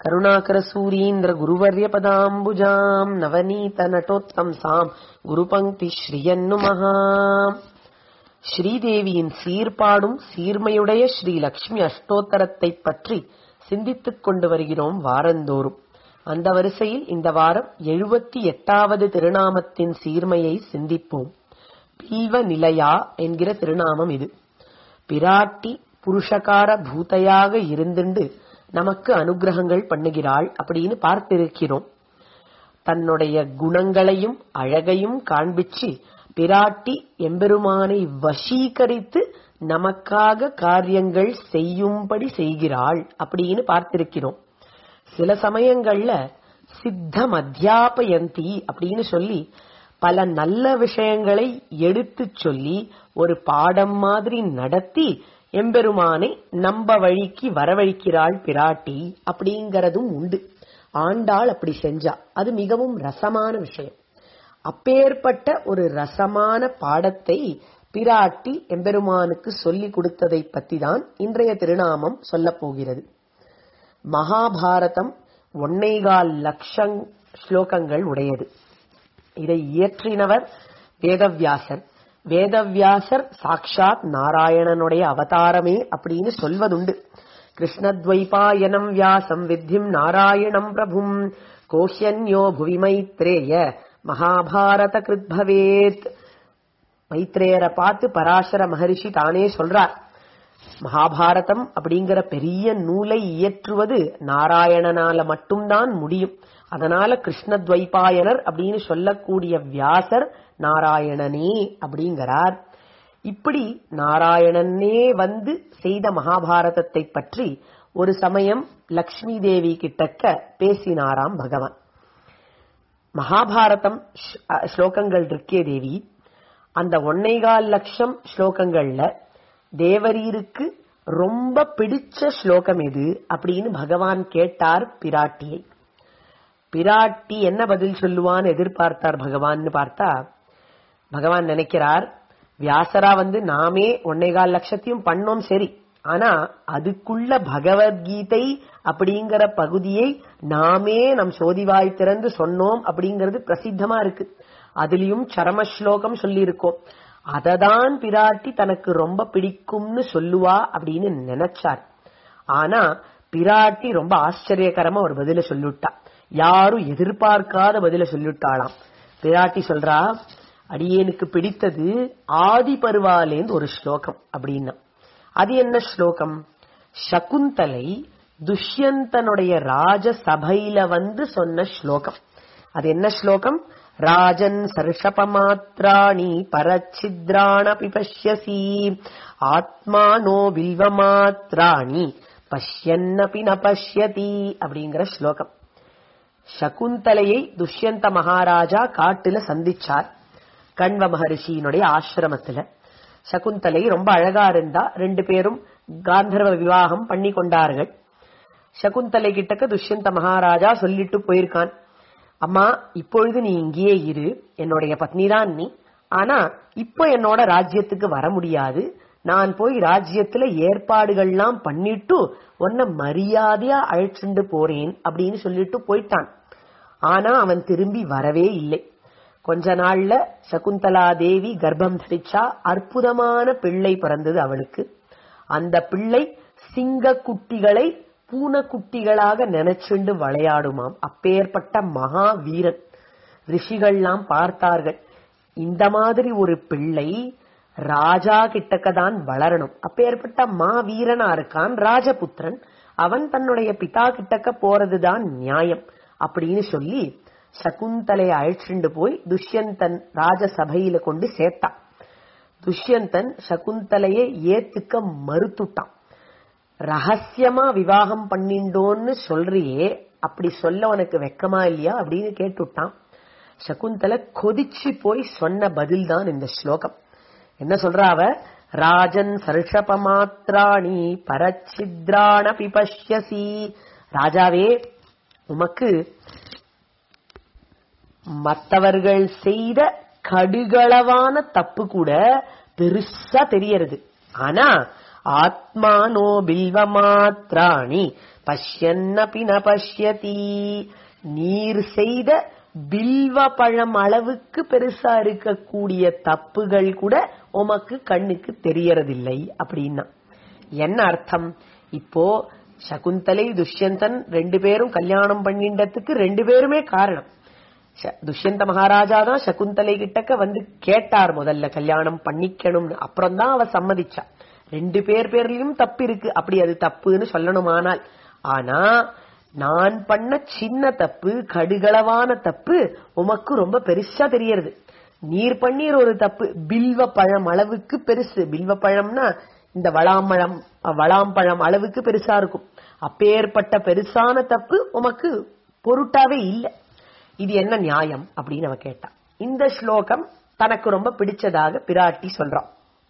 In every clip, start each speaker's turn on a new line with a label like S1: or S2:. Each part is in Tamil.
S1: கருணாகரசூரீந்திர குருவர்ய பதாம்புஜாம் நவநீத நட்டோத்தம்சாம் குருபங்கி ஸ்ரீயன்னுமஹா ஸ்ரீதேவியின் சீர்பாடும் சீர்மையுடைய ஸ்ரீ லக்ஷ்மி அஷ்டோத்தரத்தை பற்றி சிந்தித்துக் கொண்டு வருகிறோம் வாரந்தோறும் அந்த வரிசையில் இந்த வாரம் எழுபத்தி எட்டாவது திருநாமத்தின் சீர்மையை சிந்திப்போம் பீல்வ நிலையா என்கிற திருநாமம் இது பிராட்டி புருஷகார பூதையாக இருந்துண்டு நமக்கு அனுகிரகங்கள் பண்ணுகிறாள் அப்படின்னு பார்த்திருக்கிறோம் தன்னுடைய குணங்களையும் அழகையும் காண்பிச்சு பிராட்டி எம்பெருமானை வசீகரித்து நமக்காக காரியங்கள் செய்யும்படி செய்கிறாள் அப்படின்னு பார்த்திருக்கிறோம் சில சமயங்கள்ல சித்த மத்தியாபயந்தி அப்படின்னு சொல்லி பல நல்ல விஷயங்களை எடுத்துச் சொல்லி ஒரு பாடம் மாதிரி நடத்தி எம்பெருமானை நம்ப வழிக்கு வரவழைக்கிறாள் பிராட்டி அப்படிங்கறதும் உண்டு ஆண்டாள் அப்படி செஞ்சா அது மிகவும் ரசமான விஷயம் அப்பேற்பட்ட ஒரு ரசமான பாடத்தை பிராட்டி எம்பெருமானுக்கு சொல்லிக் கொடுத்ததை பத்தி தான் இன்றைய திருநாமம் சொல்லப் போகிறது மகாபாரதம் ஒன்னேகால் லட்சம் ஸ்லோகங்கள் உடையது இதை இயற்றினவர் வேதவியாசர் வேதவியாசர் சாக்ஷாத் நாராயணனுடைய அவதாரமே அப்படின்னு சொல்வதுண்டு கிருஷ்ணத்வைபாயனம் வியாசம் வித்திம் நாராயணம் பிரபும் கோஷன்யோ புவி மைத்ரேய மகாபாரத கிருத் பவேத் மைத்ரேயரை பார்த்து பராசர மகரிஷி தானே சொல்றார் மகாபாரதம் அப்படிங்கிற பெரிய நூலை இயற்றுவது நாராயணனால மட்டும்தான் முடியும் அதனால கிருஷ்ணத்வைபாயனர் அப்படின்னு சொல்லக்கூடிய வியாசர் நாராயணனே அப்படிங்கிறார் இப்படி நாராயணனே வந்து செய்த மகாபாரதத்தை பற்றி ஒரு சமயம் லக்ஷ்மி தேவி கிட்டக்க பேசினாராம் பகவான் மகாபாரதம் ஸ்லோகங்கள் இருக்கே தேவி அந்த ஒன்னேகால் லட்சம் ஸ்லோகங்கள்ல தேவரீருக்கு ரொம்ப பிடிச்ச ஸ்லோகம் எது அப்படின்னு பகவான் கேட்டார் பிராட்டியை பிராட்டி என்ன பதில் சொல்லுவான்னு எதிர்பார்த்தார் பகவான்னு பார்த்தா பகவான் நினைக்கிறார் வியாசரா வந்து நாமே ஒன்னேகால் லட்சத்தையும் பண்ணோம் சரி ஆனா அதுக்குள்ள பகவத்கீதை அப்படிங்கிற பகுதியை நாமே நம் சோதிவாய் திறந்து சொன்னோம் அப்படிங்கிறது பிரசித்தமா இருக்கு அதுலயும் சரம ஸ்லோகம் சொல்லியிருக்கோம் அததான் பிராட்டி தனக்கு ரொம்ப பிடிக்கும்னு சொல்லுவா அப்படின்னு நினைச்சார் ஆனா பிராட்டி ரொம்ப ஆச்சரியகரமா ஒரு பதில சொல்லிவிட்டா யாரும் எதிர்பார்க்காத பதில சொல்லிவிட்டாளாம் பிராட்டி சொல்றா அடியேனுக்கு பிடித்தது ஆதி பருவாலேந்து ஒரு ஸ்லோகம் அப்படின்னா அது என்ன ஸ்லோகம் சகுந்தலை துஷ்யந்தனுடைய ராஜ சபையில வந்து சொன்ன ஸ்லோகம் அது என்ன ஸ்லோகம் ராஜன் சர்ஷபமாத்ராணி பரச்சித்ராணபி பஷ்யசி ஆத்மானோ வில்வமாத்ராணி பஷ்யன்னபி ந பஷ்யதி அப்படிங்கிற ஸ்லோகம் சகுந்தலையை துஷ்யந்த மகாராஜா காட்டுல சந்திச்சார் கண்வ மகரிஷியினுடைய ஆசிரமத்துல சகுந்தலை ரொம்ப அழகா இருந்தா ரெண்டு பேரும் காந்தர்வ விவாகம் பண்ணி கொண்டார்கள் சகுந்தலை கிட்டக்க துஷ்யந்த மகாராஜா சொல்லிட்டு போயிருக்கான் அம்மா இப்பொழுது நீ இங்கேயே இரு என்னுடைய பத்னி தான் நீ ஆனா இப்போ என்னோட ராஜ்யத்துக்கு வர முடியாது நான் போய் ராஜ்யத்துல ஏற்பாடுகள்லாம் பண்ணிட்டு உன்னை மரியாதையா அழைச்சிட்டு போறேன் அப்படின்னு சொல்லிட்டு போயிட்டான் ஆனா அவன் திரும்பி வரவே இல்லை கொஞ்ச நாள்ல சகுந்தலா தேவி கர்ப்பம் தரிச்சா அற்புதமான பிள்ளை பிறந்தது அவளுக்கு அந்த பிள்ளை சிங்க குட்டிகளை பூனைக்குட்டிகளாக நினைச்சுண்டு விளையாடுமாம் அப்பேற்பட்ட மகா வீரன் ரிஷிகள்லாம் பார்த்தார்கள் இந்த மாதிரி ஒரு பிள்ளை ராஜா கிட்டக்கதான் வளரணும் அப்பேற்பட்ட மா வீரனா இருக்கான் ராஜபுத்திரன் அவன் தன்னுடைய பிதா கிட்டக்க போறதுதான் நியாயம் அப்படின்னு சொல்லி சகுந்தலை அழைச்சிண்டு போய் துஷ்யந்தன் ராஜசபையில கொண்டு சேர்த்தான் துஷ்யந்தன் சகுந்தலையை ஏத்துக்க மறுத்துட்டான் ரகசியமா விவாகம் பண்ணிண்டோன்னு சொல்றியே அப்படி சொல்ல உனக்கு வெக்கமா இல்லையா அப்படின்னு கேட்டுட்டான் சகுந்தலை கொதிச்சு போய் சொன்ன பதில் தான் இந்த ஸ்லோகம் என்ன சொல்றா அவ ராஜன் சர்ஷபமாத்ராணி பரச்சித்ராண பிபஷ்யசி ராஜாவே உமக்கு மற்றவர்கள் செய்த கடுகளவான தப்பு கூட பெருசா தெரியறது ஆனா ஆத்மானோ பில்வமாத்ராணி பஷ்யன்னபி ந பஷ்யதி நீர் செய்த பில்வ பழம் அளவுக்கு பெருசா இருக்கக்கூடிய தப்புகள் கூட உமக்கு கண்ணுக்கு தெரியறதில்லை அப்படின்னா என்ன அர்த்தம் இப்போ சகுந்தலை துஷ்யந்தன் ரெண்டு பேரும் கல்யாணம் பண்ணிண்டதுக்கு ரெண்டு பேருமே காரணம் ச- துஷ்யந்த மகாராஜா தான் சகுந்தலை கிட்டக்க வந்து கேட்டார் முதல்ல கல்யாணம் பண்ணிக்கணும்னு அப்புறம் தான் அவ சம்மதிச்சா ரெண்டு பேர் பேர்லயும் தப்பு இருக்கு அப்படி அது தப்புன்னு சொல்லணுமானால் ஆனா நான் பண்ண சின்ன தப்பு கடுகளவான தப்பு உமக்கு ரொம்ப பெருசா தெரியறது நீர் பண்ணீர் ஒரு தப்பு பில்வ பழம் அளவுக்கு பெருசு பில்வ பழம்னா இந்த வளாம்பழம் வளாம்பழம் அளவுக்கு பெருசா இருக்கும் அப்பேற்பட்ட பெருசான தப்பு உமக்கு பொருட்டாவே இல்லை இது என்ன நியாயம் அப்படின்னு அவ கேட்டா இந்த ஸ்லோகம் தனக்கு ரொம்ப பிடிச்சதாக பிராட்டி சொல்றான்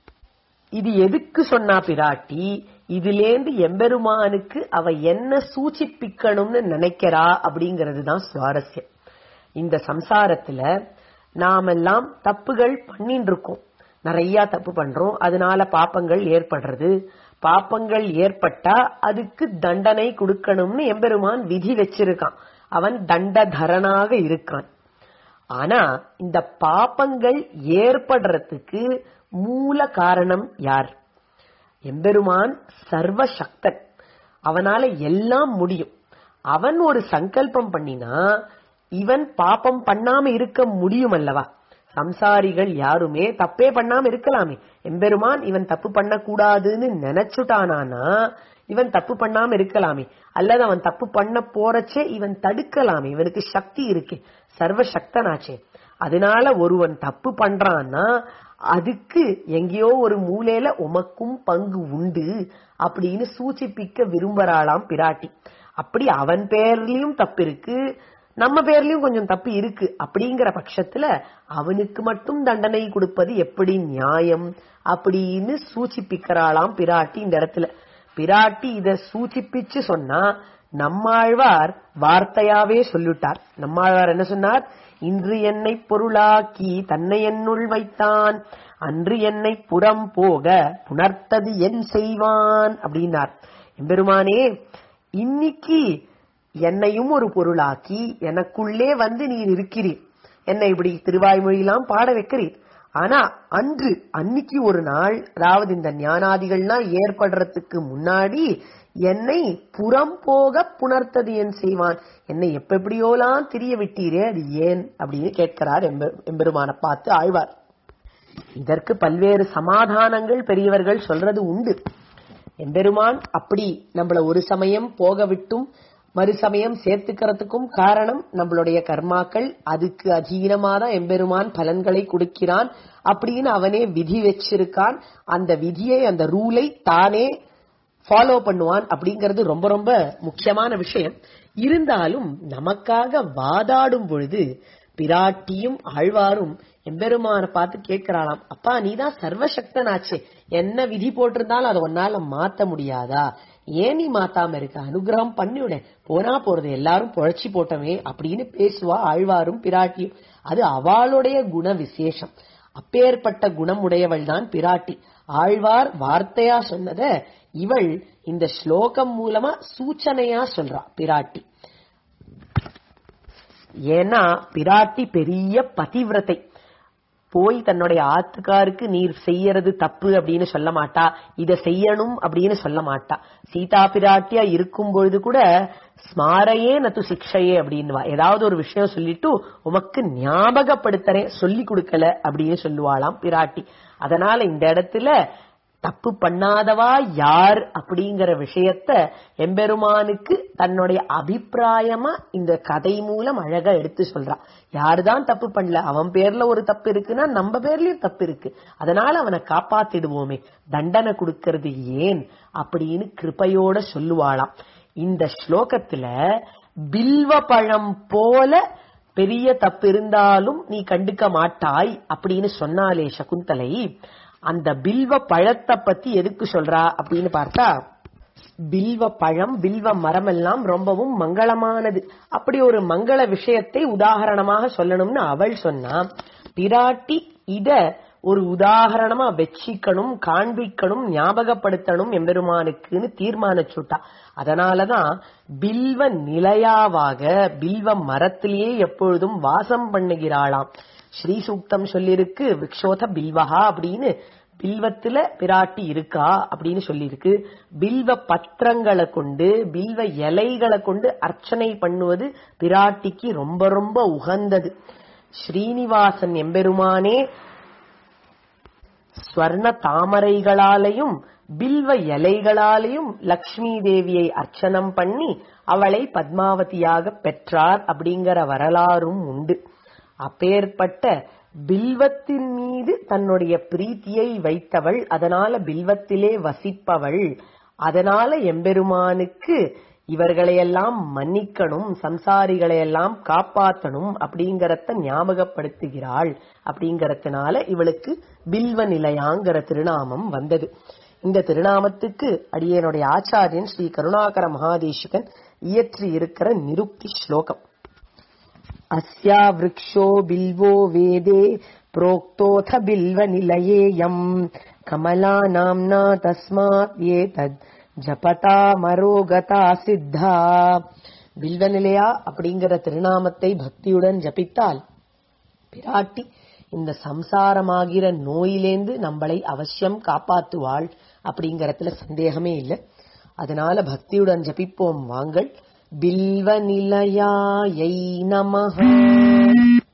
S1: இது எதுக்கு சொன்னா பிராட்டி இதுலேந்து எம்பெருமானுக்கு அவ என்ன சூச்சிப்பிக்கணும்னு நினைக்கிறா அப்படிங்கிறது தான் சுவாரஸ்யம் இந்த சம்சாரத்துல நாமெல்லாம் தப்புகள் பண்ணிட்டு இருக்கோம் நிறைய தப்பு பண்றோம் அதனால பாப்பங்கள் ஏற்படுறது பாப்பங்கள் ஏற்பட்டா அதுக்கு தண்டனை கொடுக்கணும்னு எம்பெருமான் விதி வச்சிருக்கான் அவன் தண்டதரனாக இருக்கான் ஆனா இந்த பாப்பங்கள் ஏற்படுறதுக்கு மூல காரணம் யார் எம்பெருமான் சர்வசக்தன் அவனால எல்லாம் முடியும் அவன் ஒரு சங்கல்பம் பண்ணினா இவன் பாப்பம் பண்ணாம இருக்க முடியும் அல்லவா சம்சாரிகள் யாருமே தப்பே பண்ணாம இருக்கலாமே எம்பெருமான் இவன் தப்பு பண்ண கூடாதுன்னு நினைச்சுட்டானானா இவன் தப்பு பண்ணாம இருக்கலாமே அல்லது அவன் தப்பு பண்ண போறச்சே இவன் தடுக்கலாமே இவனுக்கு சக்தி இருக்கு சர்வசக்தனாச்சே அதனால ஒருவன் தப்பு பண்றான்னா அதுக்கு எங்கேயோ ஒரு மூலையில உமக்கும் பங்கு உண்டு அப்படின்னு சூச்சிப்பிக்க விரும்புறாளாம் பிராட்டி அப்படி அவன் பேர்லயும் தப்பு இருக்கு நம்ம பேர்லயும் கொஞ்சம் தப்பு இருக்கு அப்படிங்கிற பட்சத்துல அவனுக்கு மட்டும் தண்டனை கொடுப்பது எப்படி நியாயம் அப்படின்னு சூச்சிப்பிக்கிறாளாம் பிராட்டி இந்த இடத்துல பிராட்டி இத சூச்சிப்பிச்சு சொன்னா நம்மாழ்வார் வார்த்தையாவே சொல்லிட்டார் நம்மாழ்வார் என்ன சொன்னார் இன்று என்னை பொருளாக்கி தன்னை என்னுள் வைத்தான் அன்று என்னை புறம் போக புணர்த்தது என் செய்வான் அப்படின்னார் எம்பெருமானே இன்னைக்கு என்னையும் ஒரு பொருளாக்கி எனக்குள்ளே வந்து நீர் இருக்கிறீர் என்னை இப்படி திருவாய்மொழியெல்லாம் பாட வைக்கிறீர் ஆனா அன்று அன்னைக்கு ஒரு நாள் அதாவது இந்த ஞானாதிகள்லாம் ஏற்படுறதுக்கு முன்னாடி என்னை புறம் போக புணர்த்தது என் செய்வான் என்னை எப்ப எப்படியோலாம் திரிய விட்டீரே அது ஏன் அப்படின்னு கேட்கிறார் எம்பெ- எம்பெருமானை பார்த்து ஆழ்வார் இதற்கு பல்வேறு சமாதானங்கள் பெரியவர்கள் சொல்றது உண்டு எம்பெருமான் அப்படி நம்மள ஒரு சமயம் போக விட்டும் மறு சமயம் சேர்த்துக்கிறதுக்கும் காரணம் நம்மளுடைய கர்மாக்கள் அதுக்கு அதீனமா தான் எம்பெருமான் பலன்களை கொடுக்கிறான் அப்படின்னு அவனே விதி வச்சிருக்கான் அந்த விதியை அந்த ரூலை தானே ஃபாலோ பண்ணுவான் அப்படிங்கிறது ரொம்ப ரொம்ப முக்கியமான விஷயம் இருந்தாலும் நமக்காக வாதாடும் பொழுது பிராட்டியும் ஆழ்வாரும் எம்பெருமான பார்த்து கேட்கிறாளாம் அப்பா நீதான் சர்வசக்தனாச்சே என்ன விதி போட்டிருந்தாலும் அதை உன்னால மாத்த முடியாதா ஏன் நீ மாத்தாம இருக்க அனுகிரகம் பண்ணிவிட போனா போறது எல்லாரும் புழைச்சி போட்டவே அப்படின்னு பேசுவா ஆழ்வாரும் பிராட்டியும் அது அவளுடைய குண விசேஷம் அப்பேற்பட்ட குணமுடையவள் தான் பிராட்டி ஆழ்வார் வார்த்தையா சொன்னத இவள் இந்த ஸ்லோகம் மூலமா சூச்சனையா சொல்றா பிராட்டி ஏன்னா பிராட்டி பெரிய பதிவிரதை போய் தன்னுடைய ஆத்துக்காருக்கு நீர் செய்யறது தப்பு அப்படின்னு சொல்ல மாட்டா இத செய்யணும் அப்படின்னு சொல்ல மாட்டா சீதா பிராட்டியா இருக்கும் பொழுது கூட ஸ்மாரையே நத்து சிக்ஷையே அப்படின்னுவா ஏதாவது ஒரு விஷயம் சொல்லிட்டு உமக்கு ஞாபகப்படுத்துறேன் சொல்லி கொடுக்கல அப்படின்னு சொல்லுவாளாம் பிராட்டி அதனால இந்த இடத்துல தப்பு பண்ணாதவா யார் அப்படிங்கிற விஷயத்த எம்பெருமானுக்கு தன்னுடைய அபிப்பிராயமா இந்த கதை மூலம் அழகா எடுத்து சொல்றா யாருதான் தப்பு பண்ணல அவன் பேர்ல ஒரு தப்பு இருக்குன்னா நம்ம பேர்லயும் தப்பு இருக்கு அதனால அவனை காப்பாத்திடுவோமே தண்டனை கொடுக்கறது ஏன் அப்படின்னு கிருபையோட சொல்லுவாளாம் இந்த ஸ்லோகத்துல பில்வ பழம் போல பெரிய தப்பு இருந்தாலும் நீ கண்டுக்க மாட்டாய் அப்படின்னு சொன்னாலே சகுந்தலை அந்த பில்வ பழத்தை பத்தி எதுக்கு சொல்றா அப்படின்னு பார்த்தா பில்வ பழம் பில்வ மரம் எல்லாம் ரொம்பவும் மங்களமானது அப்படி ஒரு மங்கள விஷயத்தை உதாரணமாக சொல்லணும்னு அவள் சொன்னா பிராட்டி இத ஒரு உதாரணமா வச்சிக்கணும் காண்பிக்கணும் ஞாபகப்படுத்தணும் எம்பெருமானுக்குன்னு தீர்மானிச்சுட்டா அதனாலதான் பில்வ நிலையாவாக பில்வ மரத்திலேயே எப்பொழுதும் வாசம் பண்ணுகிறாளாம் ஸ்ரீ சூக்தம் சொல்லியிருக்கு விக்ஷோத பில்வஹா அப்படின்னு பில்வத்துல பிராட்டி இருக்கா அப்படின்னு சொல்லியிருக்கு பில்வ பத்திரங்களை கொண்டு பில்வ இலைகளை கொண்டு அர்ச்சனை பண்ணுவது பிராட்டிக்கு ரொம்ப ரொம்ப உகந்தது ஸ்ரீனிவாசன் எம்பெருமானே ஸ்வர்ண தாமரைகளாலையும் பில்வ இலைகளாலையும் லக்ஷ்மி தேவியை அர்ச்சனம் பண்ணி அவளை பத்மாவதியாக பெற்றார் அப்படிங்கிற வரலாறும் உண்டு அப்பேற்பட்ட பில்வத்தின் மீது தன்னுடைய பிரீத்தியை வைத்தவள் அதனால பில்வத்திலே வசிப்பவள் அதனால எம்பெருமானுக்கு இவர்களையெல்லாம் மன்னிக்கணும் சம்சாரிகளையெல்லாம் காப்பாத்தணும் அப்படிங்கறத ஞாபகப்படுத்துகிறாள் அப்படிங்கறதுனால இவளுக்கு பில்வ நிலையாங்கிற திருநாமம் வந்தது இந்த திருநாமத்துக்கு அடியனுடைய ஆச்சாரியன் ஸ்ரீ கருணாகர மகாதேசிகன் இயற்றி இருக்கிற நிருக்தி ஸ்லோகம் अस्या वृक्षो बिल्वो वेदे प्रोक्तोऽथ बिल्वनिलयेयम् कमला नाम्ना तस्मात् एतद् ஜபதாமரோகதா சித்தா பில்வநிலையா அப்படிங்கிற திருநாமத்தை பக்தியுடன் ஜபித்தால் பிராட்டி இந்த சம்சாரமாகிற நோயிலேந்து நம்மளை அவசியம் காப்பாத்துவாள் அப்படிங்கறதுல சந்தேகமே இல்லை அதனால பக்தியுடன் ஜபிப்போம் வாங்கள் பில்வநிலையாயை நமஹ